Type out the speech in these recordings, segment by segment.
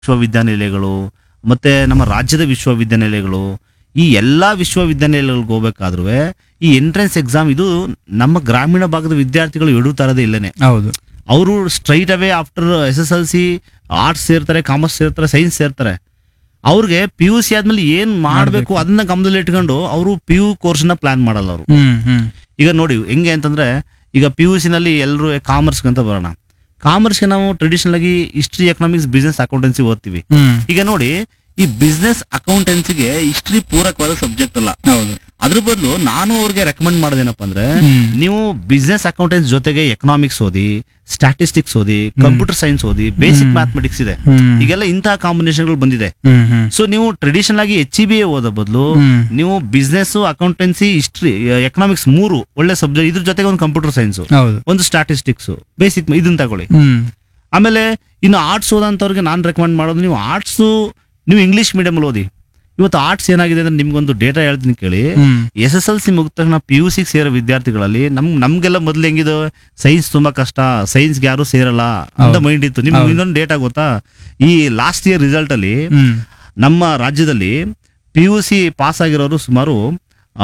ವಿಶ್ವವಿದ್ಯಾನಿಲಯಗಳು ಮತ್ತೆ ನಮ್ಮ ರಾಜ್ಯದ ವಿಶ್ವವಿದ್ಯಾನಿಲಯಗಳು ಈ ಎಲ್ಲಾ ವಿಶ್ವವಿದ್ಯಾನಿಲಯಗಳಿಗೆ ಹೋಗ್ಬೇಕಾದ್ರೂ ಈ ಎಂಟ್ರೆನ್ಸ್ ಎಕ್ಸಾಮ್ ಇದು ನಮ್ಮ ಗ್ರಾಮೀಣ ಭಾಗದ ವಿದ್ಯಾರ್ಥಿಗಳು ಎಡುತ್ತಾ ಇರೋದೇ ಇಲ್ಲೇನೆ ಹೌದು ಅವರು straight away after S S L C arts ಸೇರ್ತಾರೆ ಕಾಮರ್ಸ್ ಸೇರ್ತಾರೆ ಸೈನ್ಸ್ ಸೇರ್ತಾರೆ ಅವ್ರಿಗೆ ಪಿ ಯು ಸಿ ಆದ್ಮೇಲೆ ಏನ್ ಮಾಡ್ಬೇಕು ಅದನ್ನ ಗಮನದಲ್ಲಿ ಇಟ್ಕೊಂಡು ಅವರು ಪಿ ಯು ಕೋರ್ಸ್ನ ಪ್ಲಾನ್ ಮಾಡಲ್ಲ ಅವರು ಹ್ಮ್ ಹ್ಮ್ ಈಗ ನೋಡಿ ಹೆಂಗೆ ಅಂತಂದ್ರೆ ಈಗ ಪಿ ಯು ನಲ್ಲಿ ಎಲ್ಲರೂ ಕಾಮರ್ಸ್ ಅಂತ ಬರೋಣ ಕಾಮರ್ಸ್ಗೆ ನಾವು ಟ್ರೆಡಿಷನಲ್ ಆಗಿ ಹಿಸ್ಟ್ರಿ ಎಕನಾಮಿಕ್ಸ್ ಬಿಸ್ನೆಸ್ ಅಕೌಂಟೆನ್ಸಿ ಓದ್ತೀವಿ ಹ್ಮ್ ಈಗ ನೋಡಿ ಈ ಬಿಸ್ನೆಸ್ ಅಕೌಂಟೆನ್ಸಿಗೆ ಹಿಸ್ಟ್ರಿ ಪೂರಕವಾದ ಸಬ್ಜೆಕ್ಟ್ ಅಲ್ಲ ಹೌದು ಅದ್ರ ಬದಲು ನಾನು ಅವ್ರಿಗೆ ರೆಕಮೆಂಡ್ ಮಾಡೋದೇನಪ್ಪ ಅಂದ್ರೆ ಹ್ಮ್. ನೀವು ಬಿಸ್ನೆಸ್ ಅಕೌಂಟೆನ್ಸ್ ಜೊತೆಗೆ ಎಕನಾಮಿಕ್ಸ್ ಓದಿ ಸ್ಟಾಟಿಸ್ಟಿಕ್ಸ್ ಓದಿ ಕಂಪ್ಯೂಟರ್ ಸೈನ್ಸ್ ಓದಿ ಬೇಸಿಕ್ ಮ್ಯಾಥಮೆಟಿಕ್ಸ್ ಇದೆ ಹ್ಮ್ ಈಗೆಲ್ಲ ಇಂತಹ ಕಾಂಬಿನೇಷನ್ಗಳು ಬಂದಿದೆ ಹ್ಮ್ ಹ್ಮ್ ಸೊ ನೀವು ಟ್ರೆಡಿಷನಲ್ ಆಗಿ ಎಚ್ ಬಿ ಎ ಓದೋ ಬದಲು ಹ್ಮ್. ನೀವು ಬಿಸ್ನೆಸ್ ಅಕೌಂಟೆನ್ಸಿ ಹಿಸ್ಟ್ರಿ ಎಕನಾಮಿಕ್ಸ್ ಮೂರು ಒಳ್ಳೆ ಸಬ್ಜೆಕ್ಟ್ ಇದ್ರ ಜೊತೆಗೆ ಒಂದು ಕಂಪ್ಯೂಟರ್ ಸೈನ್ಸ್ ಹೌದು ಒಂದು ಸ್ಟಾಟಿಸ್ಟಿಕ್ಸ್ ಬೇಸಿಕ್ ಇದನ್ನ ತಗೊಳ್ಳಿ ಹ್ಮ್ ಆಮೇಲೆ ಇನ್ನು ಆರ್ಟ್ಸ್ ಓದಂಥವ್ರಿಗೆ ನಾನು ರೆಕಮೆಂಡ್ ಮಾಡೋದು ನೀವು ಆರ್ಟ್ಸ್ ನೀವು ಇಂಗ್ಲಿಷ್ ಮೀಡಿಯಮಲ್ಲಿ ಓದಿ ಇವತ್ತು ಆರ್ಟ್ಸ್ ಏನಾಗಿದೆ ಅಂದ್ರೆ ನಿಮ್ಗೊಂದು ಡೇಟಾ ಹೇಳ್ತೀನಿ ಕೇಳಿ ಹ್ಮ್ ಎಸ್ ಎಸ್ ಎಲ್ ಸಿ ಮುಗಿದ ತಕ್ಷಣ ಪಿ ಯು ಸಿ ಸೇರೋ ವಿದ್ಯಾರ್ಥಿಗಳಲ್ಲಿ ನಮ್ ನಮ್ಗೆಲ್ಲ ಮೊದ್ಲು ಹೆಂಗಿದು ಸೈನ್ಸ್ ತುಂಬಾ ಕಷ್ಟ ಸೈನ್ಸ್ಗೆ ಯಾರು ಸೇರಲ್ಲ ಅಂತ ಹೌದು. ಮೈಂಡ್ ಇತ್ತು ನಿಮ್ಗೆ ಇನ್ನೊಂದು ಡೇಟಾ ಗೊತ್ತಾ ಈ ಲಾಸ್ಟ್ ಇಯರ್ ರಿಸಲ್ಟ್ ಅಲ್ಲಿ ಹ್ಮ್ ನಮ್ಮ ರಾಜ್ಯದಲ್ಲಿ ಪಿ ಯು ಸಿ ಪಾಸ್ ಆಗಿರೋರು ಸುಮಾರು ಆ,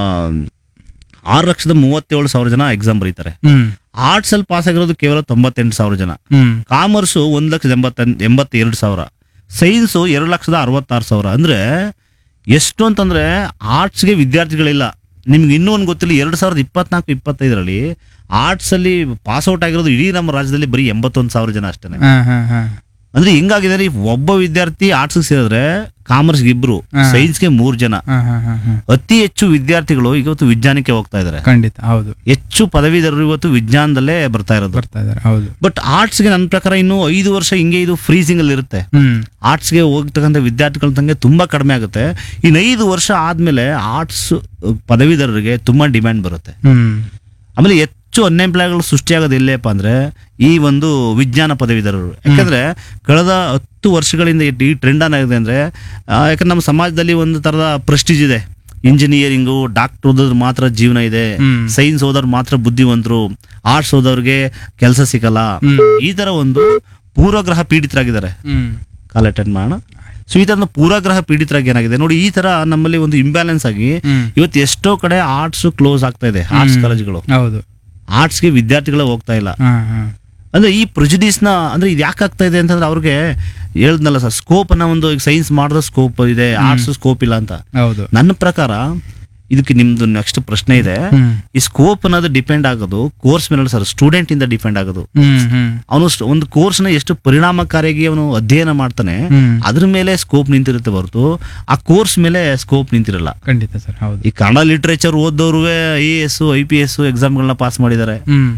ಆರು ಲಕ್ಷದ ಮೂವತ್ತೇಳು ಸಾವಿರ ಜನ ಎಕ್ಸಾಮ್ ಬರೀತಾರೆ ಹ್ಮ್ ಆರ್ಟ್ಸ್ ಅಲ್ಲಿ ಪಾಸ್ ಆಗಿರೋದು ಕೇವಲ ತೊಂಬತ್ತೆಂಟು ಸಾವಿರ ಜನ ಹ್ಮ್ ಕಾಮರ್ಸು ಒಂದ್ ಲಕ್ಷದ ಎಂಬತ್ತ ಎಂಬತ್ತೆರಡು ಸಾವಿರ ಸೈನ್ಸು ಎರಡು ಲಕ್ಷದ ಅರವತ್ತಾರು ಸಾವಿರ ಅಂದ್ರೆ ಎಷ್ಟು ಅಂತಂದ್ರೆ ಆರ್ಟ್ಸ್ಗೆ ವಿದ್ಯಾರ್ಥಿಗಳಿಲ್ಲ ನಿಮ್ಗೆ ಇನ್ನೂ ಒಂದು ಗೊತ್ತಿಲ್ಲ ಎರಡು ಸಾವಿರದ ಇಪ್ಪತ್ನಾಲ್ಕು ಇಪ್ಪತ್ತೈದರಲ್ಲಿ ಆರ್ಟ್ಸ್ ಅಲ್ಲಿ ಪಾಸ್ ಔಟ್ ಆಗಿರೋದು ಇಡೀ ನಮ್ಮ ರಾಜ್ಯದಲ್ಲಿ ಬರೀ ಎಂಬತ್ತೊಂದು ಸಾವಿರ ಜನ ಅಷ್ಟೇ ಹಾ ಹಾ ಹಾ ಅಂದ್ರೆ ಹಿಂಗಾಗಿದೆ ಅಂದ್ರೆ ಈ ಒಬ್ಬ ವಿದ್ಯಾರ್ಥಿ ಆರ್ಟ್ಸ್ ಸೇರಿದ್ರೆ ಕಾಮರ್ಸ್ಗೆ ಇಬ್ರು ಹಾ. ಸೈನ್ಸ್ಗೆ ಮೂರ್ ಜನ ಹಾ ಹಾ ಹಾ ಹಾ ಅತಿ ಹೆಚ್ಚು ವಿದ್ಯಾರ್ಥಿಗಳು ಇವತ್ತು ವಿಜ್ಞಾನಕ್ಕೆ ಹೋಗ್ತಾ ಇದಾರೆ ಖಂಡಿತ ಹೌದು ಹೆಚ್ಚು ಪದವೀಧರರು ಇವತ್ತು ವಿಜ್ಞಾನದಲ್ಲೇ ಬರ್ತಾ ಇರೋದು ಬರ್ತಾ ಇದಾರೆ ಹೌದು ಬಟ್ ಆರ್ಟ್ಸ್ಗೆ ನನ್ನ ಪ್ರಕಾರ ಇನ್ನು ಐದು ವರ್ಷ ಹಿಂಗೆ ಇದು ಫ್ರೀಸಿಂಗ್ ಅಲ್ಲಿ ಇರುತ್ತೆ ಹ್ಮ್ ಆರ್ಟ್ಸ್ಗೆ ಹೋಗ್ತಕ್ಕಂಥ ವಿದ್ಯಾರ್ಥಿಗಳ ತಂಗೆ ತುಂಬಾ ಕಡಿಮೆ ಆಗುತ್ತೆ ಇನ್ನು ಐದು ವರ್ಷ ಆದ್ಮೇಲೆ ಆರ್ಟ್ಸ್ ಪದವೀಧರರಿಗೆ ತುಂಬಾ ಡಿಮ್ಯಾಂಡ್ ಬರುತ್ತೆ ಹ್ಮ್ ಆಮೇಲೆ ಹೆಚ್ಚು ಅನ್ಎಂಪ್ಲಾಯ್ಗಳು ಸೃಷ್ಟಿಯಾಗೋದು ಎಲ್ಲೇಪ್ಪ ಅಂದ್ರೆ ಈ ಒಂದು ವಿಜ್ಞಾನ ಪದವೀಧರರು ಯಾಕಂದ್ರೆ ಕಳೆದ ಹತ್ತು ವರ್ಷಗಳಿಂದ ಈ- ಈ ಟ್ರೆಂಡ್ ಏನಾಗಿದೆ ಅಂದ್ರೆ ಆ, ಯಾಕಂದ್ರೆ ನಮ್ಮ ಸಮಾಜದಲ್ಲಿ ಒಂದು ತರದ ಪ್ರೆಸ್ಟೀಜ್ ಇದೆ ಇಂಜಿನಿಯರಿಂಗು ಡಾಕ್ಟರ್ ಓದೋದ್ರ ಮಾತ್ರ ಜೀವನ ಇದೆ ಹ್ಮ್. ಸೈನ್ಸ್ ಓದೋರು ಮಾತ್ರ ಬುದ್ಧಿವಂತರು ಆರ್ಟ್ಸ್ ಓದೋರ್ಗೆ ಕೆಲಸ ಸಿಗಲ್ಲ ಹ್ಮ್. ಈ ತರ ಒಂದು ಪೂರ್ವಗ್ರಹ ಪೀಡಿತರಾಗಿದ್ದಾರೆ ಹ್ಮ್ ಕಾಲ್ ಅಟೆಂಡ್ ಮಾಡೋಣ ಸೊ ಈ ತರ ಪೂರ್ವಗ್ರಹ ಪೀಡಿತರಾಗಿ ಏನಾಗಿದೆ ನೋಡಿ ಈ ತರ ನಮ್ಮಲ್ಲಿ ಒಂದು ಇಂಬ್ಯಾಲೆನ್ಸ್ ಆಗಿ ಹ್ಮ್ ಇವತ್ತು ಎಷ್ಟೋ ಕಡೆ ಆರ್ಟ್ಸ್ ಕ್ಲೋಸ್ ಆಗ್ತಾ ಇದೆ ಆರ್ಟ್ಸ್ ಕಾಲೇಜ್ಗಳು ಹೌದು ಆರ್ಟ್ಸ್ಗೆ ವಿದ್ಯಾರ್ಥಿಗಳೇ ಹೋಗ್ತಾ ಇಲ್ಲ ಹಾ ಹಾ ಅಂದ್ರೆ ಈ prejudice ನ ಅಂದ್ರೆ ಇದು ಯಾಕೆ ಆಗ್ತಾ ಇದೆ ಅಂತಂದ್ರೆ ಅವ್ರಿಗೆ ಹೇಳ್ದ್ನಲ್ಲ ಸರ್ ಸ್ಕೋಪ್ ಅನ್ನ ಒಂದು ಈಗ ಸೈನ್ಸ್ ಮಾಡಿದ ಸ್ಕೋಪ್ ಇದೆ ಆರ್ಟ್ಸ್ ಸ್ಕೋಪ್ ಇಲ್ಲ ಅಂತ ಹೌದು ನನ್ನ ಪ್ರಕಾರ ಇದಕ್ಕೆ ನಿಮ್ದು ನೆಕ್ಸ್ಟ್ ಪ್ರಶ್ನೆ ಇದೆ ಹ್ಮ್ ಈ ಸ್ಕೋಪ್ ಅನ್ನೋದು ಡಿಪೆಂಡ್ ಆಗೋದು ಕೋರ್ಸ್ ಮೇಲೆ ಸರ್ ಸ್ಟೂಡೆಂಟ್ ಇಂದ ಡಿಪೆಂಡ್ ಆಗೋದು ಹ್ಮ್ ಹ್ಮ್ ಅವನು ಒಂದು ಕೋರ್ಸ್ನ ಎಷ್ಟು ಪರಿಣಾಮಕಾರಿಯಾಗಿ ಅವನು ಅಧ್ಯಯನ ಮಾಡ್ತಾನೆ ಹ್ಮ್ ಅದ್ರ ಮೇಲೆ ಸ್ಕೋಪ್ ನಿಂತಿರುತ್ತೆ ಹೊರತು ಆ ಕೋರ್ಸ್ ಮೇಲೆ ಸ್ಕೋಪ್ ನಿಂತಿರಲ್ಲ ಖಂಡಿತ ಸರ್ ಹೌದು ಈ ಕನ್ನಡ ಲಿಟ್ರೇಚರ್ ಓದೋರು I A S I P S ಎಕ್ಸಾಮ್ಗಳನ್ನ ಪಾಸ್ ಮಾಡಿದ್ದಾರೆ ಹ್ಮ್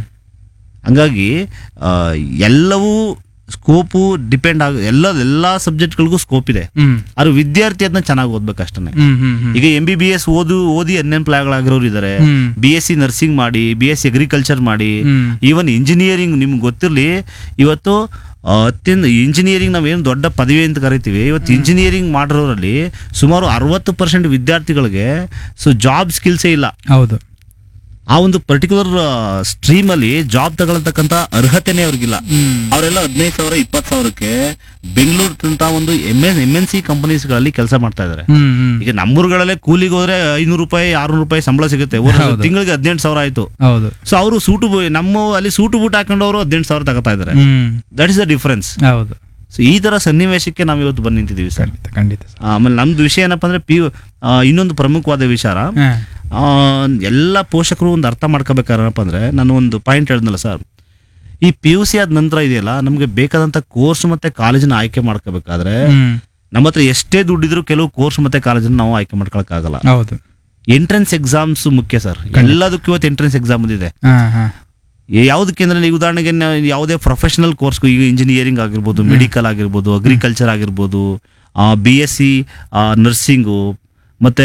ಹಂಗಾಗಿ ಆ, ಎಲ್ಲವೂ ಸ್ಕೋಪು ಡಿಪೆಂಡ್ ಆಗ ಎಲ್ಲ ಎಲ್ಲಾ ಸಬ್ಜೆಕ್ಟ್ಗಳಿಗೂ ಸ್ಕೋಪ್ ಇದೆ ಹ್ಮ್ ಆದ್ರೆ ವಿದ್ಯಾರ್ಥಿ ಅದನ್ನ ಚೆನ್ನಾಗಿ ಓದ್ಬೇಕಷ್ಟೇ ಹ್ಮ್ ಹ್ಮ್ ಹ್ಮ್ ಈಗ ಎಂ ಬಿ ಬಿ ಎಸ್ ಓದು ಓದಿ ಅನ್ಎಂಪ್ಲಾಯ್ಗಳಾಗಿರೋರು ಇದ್ದಾರೆ ಹ್ಮ್. ಬಿ ಎಸ್ ಸಿ ನರ್ಸಿಂಗ್ ಮಾಡಿ ಬಿ ಎಸ್ ಸಿ ಅಗ್ರಿಕಲ್ಚರ್ ಮಾಡಿ ಹ್ಮ್. ಈವನ್ ಇಂಜಿನಿಯರಿಂಗ್ ನಿಮ್ಗೆ ಗೊತ್ತಿರಲಿ ಇವತ್ತು ಆ, ಅತ್ಯಂತ ಇಂಜಿನಿಯರಿಂಗ್ ನಾವೇನು ದೊಡ್ಡ ಪದವಿ ಅಂತ ಕರಿತೀವಿ ಇವತ್ತು ಇಂಜಿನಿಯರಿಂಗ್ ಮಾಡಿರೋರಲ್ಲಿ ಸುಮಾರು ಅರವತ್ತು ಪರ್ಸೆಂಟ್ ವಿದ್ಯಾರ್ಥಿಗಳಿಗೆ ಸೊ ಜಾಬ್ ಸ್ಕಿಲ್ಸೇ ಇಲ್ಲ ಹೌದು ಆ ಒಂದು ಪರ್ಟಿಕ್ಯುಲರ್ ಸ್ಟ್ರೀಮ್ ಅಲ್ಲಿ ಜಾಬ್ ತಗೊಳ್ತಕ್ಕಂತ ಅರ್ಹತೆನೇ ಅವ್ರಿಗಿಲ್ಲ ಹ್ಮ್ ಅವರೆಲ್ಲ ಹದಿನೈದು ಸಾವಿರ ಇಪ್ಪತ್ತು ಸಾವಿರಕ್ಕೆ ಬೆಂಗಳೂರು ಒಂದು M N M N C ಕಂಪನೀಸ್ಗಳಲ್ಲಿ ಕೆಲಸ ಮಾಡ್ತಾ ಇದ್ದಾರೆ ಹ್ಮ್ ಹ್ಮ್ ಈಗ ನಮ್ಮೂರುಗಳಲ್ಲೇ ಕೂಲಿಗೆ ಹೋದ್ರೆ ಐನೂರು ರೂಪಾಯಿ ಆರ್ನೂರು ರೂಪಾಯಿ ಸಂಬಳ ಸಿಗುತ್ತೆ ಹೌದು. ತಿಂಗಳಿಗೆ ಹದಿನೆಂಟು ಸಾವಿರ ಆಯ್ತು ಹೌದು ಸೊ ಅವರು ಸೂಟು ಬು- ನಮ್ಮ ಅಲ್ಲಿ ಸೂಟು ಬೂಟ್ ಹಾಕೊಂಡವರು ಹದಿನೆಂಟು ಸಾವಿರ ತಗೋತಾ ಇದ್ದಾರೆ ಹ್ಮ್ ದಟ್ ಇಸ್ ದ ಡಿಫರೆನ್ಸ್ ಹೌದು ಸೊ ಈ ತರ ಸನ್ನಿವೇಶಕ್ಕೆ ನಾವು ಇವತ್ತು ಬಂದು ನಿಂತಿದ್ದೀವಿ ಸರ್ ಖಂಡಿತ ಖಂಡಿತ ಸರ್ ಆಮೇಲೆ ನಮ್ದು ವಿಷಯ ಏನಪ್ಪಾ ಅಂದ್ರೆ ಪಿ ಇನ್ನೊಂದು ಪ್ರಮುಖವಾದ ವಿಚಾರ ಹಾ ಆ, ಎಲ್ಲ ಪೋಷಕರು ಒಂದು ಅರ್ಥ ಮಾಡ್ಕೋಬೇಕಾರಪ್ಪ ಅಂದ್ರೆ ನಾನು ಒಂದು ಪಾಯಿಂಟ್ ಹೇಳಿದ್ನಲ್ಲ ಸರ್ ಈ ಪಿ ಯು ಸಿ ಆದ ನಂತರ ಇದೆಯಲ್ಲ ನಮಗೆ ಬೇಕಾದಂತ ಕೋರ್ಸ್ ಮತ್ತೆ ಕಾಲೇಜನ್ನ ಆಯ್ಕೆ ಮಾಡ್ಕೋಬೇಕಾದ್ರೆ ಹ್ಮ್ ನಮ್ಮ ಹತ್ರ ಎಷ್ಟೇ ದುಡ್ಡಿದ್ರು ಕೆಲವು ಕೋರ್ಸ್ ಮತ್ತೆ ಕಾಲೇಜನ್ನ ನಾವು ಆಯ್ಕೆ ಮಾಡ್ಕೊಳಕ್ಕಾಗಲ್ಲ ಹೌದು ಎಂಟ್ರೆನ್ಸ್ ಎಕ್ಸಾಮ್ಸ್ ಮುಖ್ಯ ಸರ್ ಎಲ್ಲದಕ್ಕೂ ಇವತ್ತು ಎಂಟ್ರೆನ್ಸ್ ಎಕ್ಸಾಮ್ ಇದೆ ಹಾ ಹಾ ಯಾವುದಕ್ಕೆ ಅಂದ್ರೆ ನೀವು ಉದಾಹರಣೆಗೆ ನಾವು ಯಾವುದೇ ಪ್ರೊಫೆಷನಲ್ ಕೋರ್ಸ್ ಈಗ ಇಂಜಿನಿಯರಿಂಗ್ ಆಗಿರ್ಬೋದು ಮೆಡಿಕಲ್ ಆಗಿರ್ಬೋದು ಅಗ್ರಿಕಲ್ಚರ್ ಆಗಿರ್ಬೋದು ಬಿ ಎಸ್ ಸಿ ನರ್ಸಿಂಗು ಮತ್ತೆ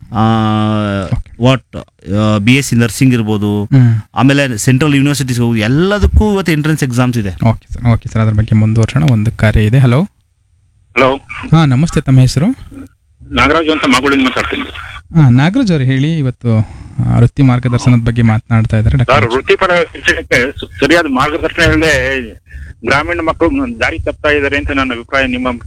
what B S C nursing ಇರ್ಬೋದು ಹ್ಮ್ ಆಮೇಲೆ ಸೆಂಟ್ರಲ್ ಯೂನಿವರ್ಸಿಟೀಸ್ ಹೋಗಿ ಎಲ್ಲದಕ್ಕೂ ಇವತ್ತು ಎಂಟ್ರೆನ್ಸ್ ಎಕ್ಸಾಮ್ಸ್ ಇದೆ ಓಕೆ ಸರ್ ಓಕೆ ಸರ್ ಅದ್ರ ಬಗ್ಗೆ ಮುಂದುವರ್ಸೋಣ ಒಂದು ಕಾರ್ಯ ಇದೆ ಹಲೋ ಹಲೋ ಹಾ ನಮಸ್ತೆ ತಮ್ಮ ಹೆಸರು ನಾಗರಾಜು ಅಂತ ಮಗಳಿಂದ ಮಾತಾಡ್ತೀನಿ ಹಾ ನಾಗರಾಜ್ ಅವ್ರು ಹೇಳಿ ಇವತ್ತು ಆ, ವೃತ್ತಿ ಮಾರ್ಗದರ್ಶನದ ಬಗ್ಗೆ ಮಾತನಾಡ್ತಾ ಇದ್ದಾರೆ ಸರ್ ಡಾಕ್ಟರ್ ವೃತ್ತಿಪರ ಶಿಕ್ಷಣಕ್ಕೆ ಸು- ಸರಿಯಾದ ಮಾರ್ಗದರ್ಶನ ಇಲ್ಲದೆ ಗ್ರಾಮೀಣ ಮಕ್ಕಳು ದಾರಿ ತಪ್ತಾ ಇದ್ದಾರೆ ಅಂತ ನನ್ನ ಅಭಿಪ್ರಾಯ ನಿಮ್ಮ